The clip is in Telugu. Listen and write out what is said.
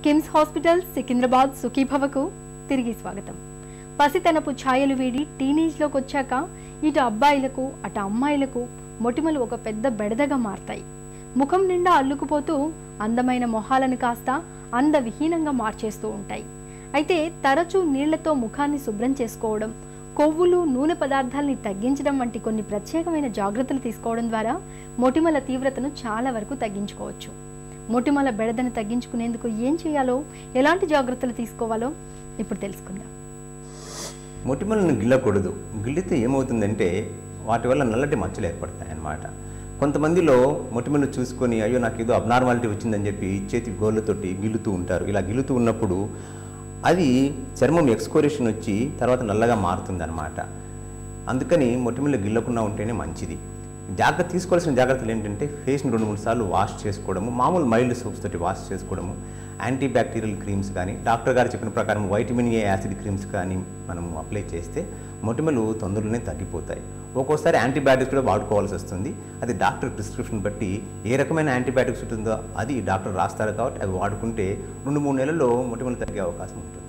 కిమ్స్ హాస్పిటల్ సికింద్రాబాద్ సుఖీభవకు తిరిగి స్వాగతం పసితనపు ఛాయలు వీడి టీనేజ్లోకి వచ్చాక ఇటు అబ్బాయిలకు అటు అమ్మాయిలకు మొటిమలు ఒక పెద్ద బెడదగా మారతాయి ముఖం నిండా అల్లుకుపోతూ అందమైన మొహాలను కాస్త అందవిహీనంగా మార్చేస్తూ ఉంటాయి అయితే తరచూ నీళ్లతో ముఖాన్ని శుభ్రం చేసుకోవడం కొవ్వులు నూనె పదార్థాలని తగ్గించడం వంటి కొన్ని ప్రత్యేకమైన జాగ్రత్తలు తీసుకోవడం ద్వారా మొటిమల తీవ్రతను చాలా వరకు తగ్గించుకోవచ్చు మొటిమల బెడదను తగ్గించుకునేందుకు ఏం చేయాలో ఎలాంటి జాగ్రత్తలు తీసుకోవాలో ఇప్పుడు తెలుసుకుందాం మొటిమలను గిల్లకూడదు గిల్లితే ఏమవుతుందంటే వాటి వల్ల నల్లటి మచ్చలు ఏర్పడతాయి అన్నమాట కొంతమందిలో మొటిమలు చూసుకొని అయ్యో నాకు ఏదో అబ్నార్మాలిటీ వచ్చిందని చెప్పి చేతి గోళ్ళతోటి గిల్లుతూ ఉంటారు ఇలా గిల్లుతూ ఉన్నప్పుడు అది చర్మం ఎక్స్కోరేషన్ వచ్చి తర్వాత నల్లగా మారుతుంది అనమాట అందుకని మొటిమలు గిల్లకుండా ఉంటేనే మంచిది జాగ్రత్త తీసుకోవాల్సిన జాగ్రత్తలు ఏంటంటే ఫేస్ని రెండు మూడు సార్లు వాష్ చేసుకోవడము మామూలు మైల్డ్ సోప్స్ తోటి వాష్ చేసుకోవడము యాంటీ బ్యాక్టీరియల్ క్రీమ్స్ కానీ డాక్టర్ గారు చెప్పిన ప్రకారం వైటమిన్ ఏ యాసిడ్ క్రీమ్స్ కానీ మనం అప్లై చేస్తే మొటిమలు తొందరలోనే తగ్గిపోతాయి ఒక్కోసారి యాంటీబయాటిక్స్ కూడా వాడుకోవాల్సి వస్తుంది అది డాక్టర్ ప్రిస్క్రిప్షన్ బట్టి ఏ రకమైన యాంటీబయాటిక్స్ ఉంటుందో అది డాక్టర్ రాస్తారు కాబట్టి అవి వాడుకుంటే రెండు మూడు నెలల్లో మొటిమలు తగ్గే అవకాశం ఉంటుంది